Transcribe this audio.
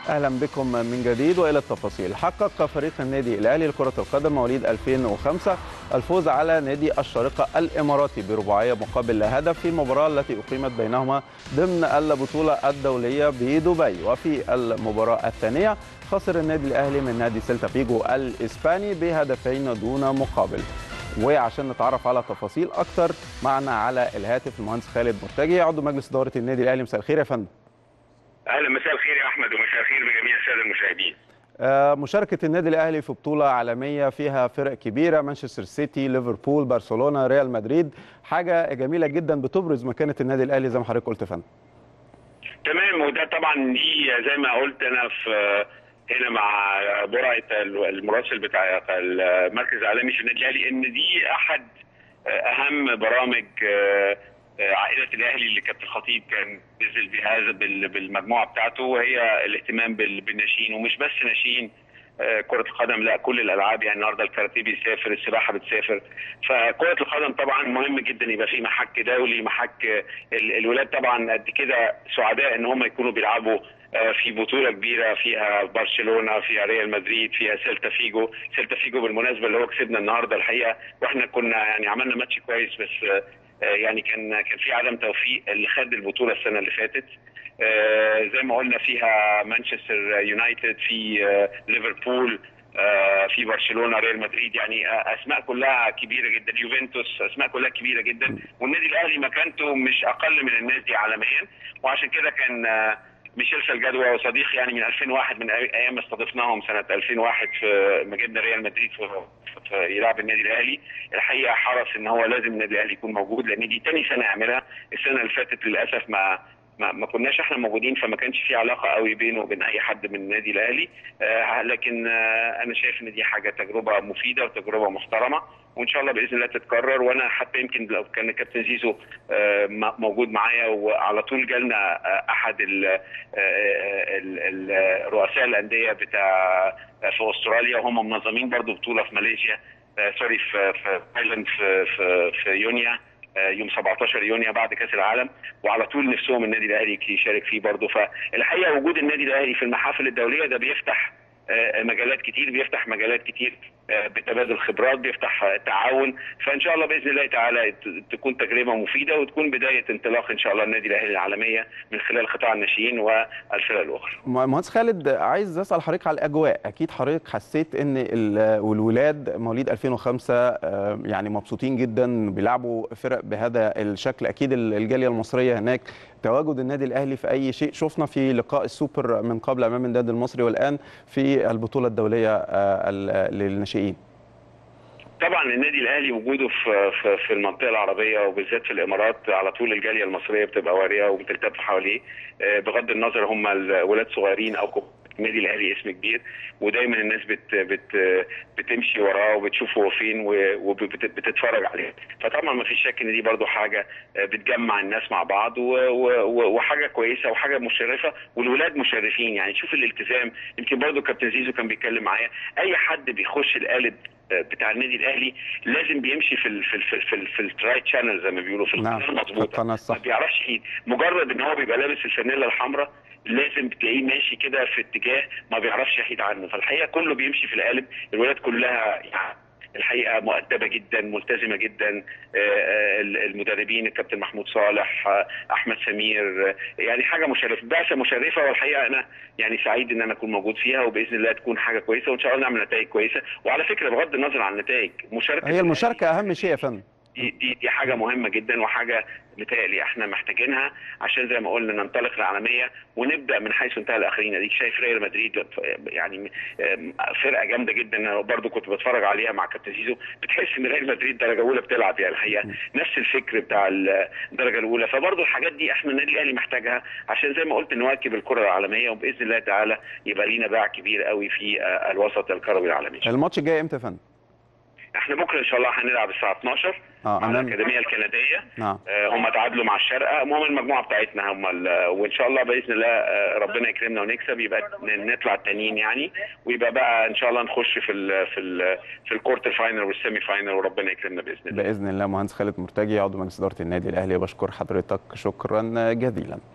اهلا بكم من جديد والى التفاصيل حقق فريق النادي الاهلي لكره القدم مواليد 2005 الفوز على نادي الشارقه الاماراتي برباعيه مقابل لا هدف في المباراه التي اقيمت بينهما ضمن البطوله الدوليه بدبي وفي المباراه الثانيه خسر النادي الاهلي من نادي سيلتا فيجو الاسباني بهدفين دون مقابل وعشان نتعرف على تفاصيل اكتر معنا على الهاتف المهندس خالد مرتجي عضو مجلس اداره النادي الاهلي مساء الخير يا فندم اهلا مساء الخير يا احمد ومساء الخير بجميع الساده المشاهدين آه، مشاركة النادي الأهلي في بطولة عالمية فيها فرق كبيرة مانشستر سيتي ليفربول برشلونة ريال مدريد حاجة جميلة جدا بتبرز مكانة النادي الأهلي زي ما حضرتك قلت فندم تمام وده طبعا دي زي ما قلت انا في هنا مع برعه المراسل بتاع المركز العالمي في النادي الاهلي ان دي احد اهم برامج عائله الاهلي اللي كابتن الخطيب كان نزل بهذا بالمجموعه بتاعته وهي الاهتمام بالناشئين ومش بس ناشئين كرة القدم لا كل الالعاب يعني النهارده الكاراتيه بيسافر السباحه بتسافر فكرة القدم طبعا مهم جدا يبقى في محك دولي محك الولاد طبعا قد كده سعداء ان هم يكونوا بيلعبوا في بطوله كبيره فيها برشلونه فيها ريال مدريد فيها سيلتا فيجو سيلتا فيجو بالمناسبه اللي هو كسبنا النهارده الحقيقه واحنا كنا يعني عملنا ماتش كويس بس يعني كان كان في عدم توفيق اللي خد البطوله السنه اللي فاتت زي ما قلنا فيها مانشستر يونايتد في ليفربول في برشلونه ريال مدريد يعني اسماء كلها كبيره جدا يوفنتوس اسماء كلها كبيره جدا والنادي الاهلي مكانته مش اقل من الناس دي عالميا وعشان كده كان ميشيل سالجادوا وصديقي يعني من 2001 من ايام استضفناهم سنه 2001 في مجدنا ريال مدريد في, في يلعب النادي الاهلي الحقيقه حرص ان هو لازم النادي الاهلي يكون موجود لان دي ثاني سنه يعملها السنه اللي فاتت للاسف ما ما, ما كناش احنا موجودين فما كانش في علاقه قوي بينه وبين اي حد من النادي الاهلي آه لكن آه انا شايف ان دي حاجه تجربه مفيده وتجربه محترمه وان شاء الله باذن الله تتكرر وانا حتى يمكن لو كان الكابتن زيزو آه موجود معايا وعلى طول جالنا احد ال ال رؤساء الانديه بتاع في استراليا وهم منظمين برضو بطوله في ماليزيا سوري في في تايلاند في في, في يونيو يوم 17 يونيو بعد كاس العالم وعلى طول نفسهم النادي الاهلي يشارك فيه برضه فالحقيقه وجود النادي الاهلي في المحافل الدوليه ده بيفتح مجالات كتير بيفتح مجالات كتير بتبادل خبرات بيفتح تعاون فان شاء الله باذن الله تعالى تكون تجربه مفيده وتكون بدايه انطلاق ان شاء الله النادي الاهلي العالميه من خلال قطاع الناشئين والفرق الاخرى. مهندس خالد عايز اسال حضرتك على الاجواء، اكيد حضرتك حسيت ان الولاد مواليد 2005 يعني مبسوطين جدا بيلعبوا فرق بهذا الشكل، اكيد الجاليه المصريه هناك تواجد النادي الاهلي في اي شيء، شفنا في لقاء السوبر من قبل امام النادي المصري والان في البطوله الدوليه للناشئين. طبعا النادي الاهلي وجوده في في, في المنطقه العربيه وبالذات في الامارات على طول الجاليه المصريه بتبقى واريه وبتلتف حواليه بغض النظر هم الولاد صغيرين او كبار النادي الاهلي اسم كبير ودايما الناس بت بت بتمشي وراه وبتشوف هو فين وبتتفرج عليه فطبعا ما فيش شك ان دي برضو حاجه بتجمع الناس مع بعض وحاجه كويسه وحاجه مشرفه والولاد مشرفين يعني شوف الالتزام يمكن برضو كابتن زيزو كان بيتكلم معايا اي حد بيخش القالب بتاع النادي الاهلي لازم بيمشي في ال في ال في ال في, ال في الرايت شانل زي ما بيقولوا في القناه المظبوطه ما بيعرفش يحيد مجرد ان هو بيبقى لابس الفانيلا الحمراء لازم تلاقيه ماشي كده في اتجاه ما بيعرفش يحيد عنه فالحقيقه كله بيمشي في القالب الولاد كلها يعني الحقيقه مؤدبه جدا ملتزمه جدا المدربين الكابتن محمود صالح احمد سمير يعني حاجه مشرفه بعثه مشرفه والحقيقه انا يعني سعيد ان انا اكون موجود فيها وباذن الله تكون حاجه كويسه وان شاء الله نعمل نتائج كويسه وعلى فكره بغض النظر عن النتائج مشاركه هي المشاركه اهم شيء يا فندم دي, دي دي حاجه مهمه جدا وحاجه متهيألي احنا محتاجينها عشان زي ما قلنا ننطلق العالميه ونبدا من حيث انتهى الاخرين اديك شايف ريال مدريد يعني فرقه جامده جدا انا برضو كنت بتفرج عليها مع كابتن زيزو بتحس ان ريال مدريد درجه اولى بتلعب يعني الحقيقه نفس الفكر بتاع الدرجه الاولى فبرضو الحاجات دي احنا النادي الاهلي محتاجها عشان زي ما قلت نواكب الكره العالميه وباذن الله تعالى يبقى لينا باع كبير قوي في الوسط الكروي العالمي الماتش الجاي امتى يا فندم؟ احنا بكره ان شاء الله هنلعب الساعه 12 اه مع الاكاديميه الكنديه نعم آه هم تعادلوا مع الشارقه المهم المجموعه بتاعتنا هم وان شاء الله باذن الله آه ربنا يكرمنا ونكسب يبقى نطلع التانيين يعني ويبقى بقى ان شاء الله نخش في ال في ال في الكورتر فاينل والسيمي فاينل وربنا يكرمنا باذن الله باذن الله مهندس خالد مرتجي عضو مجلس اداره النادي الاهلي بشكر حضرتك شكرا جزيلا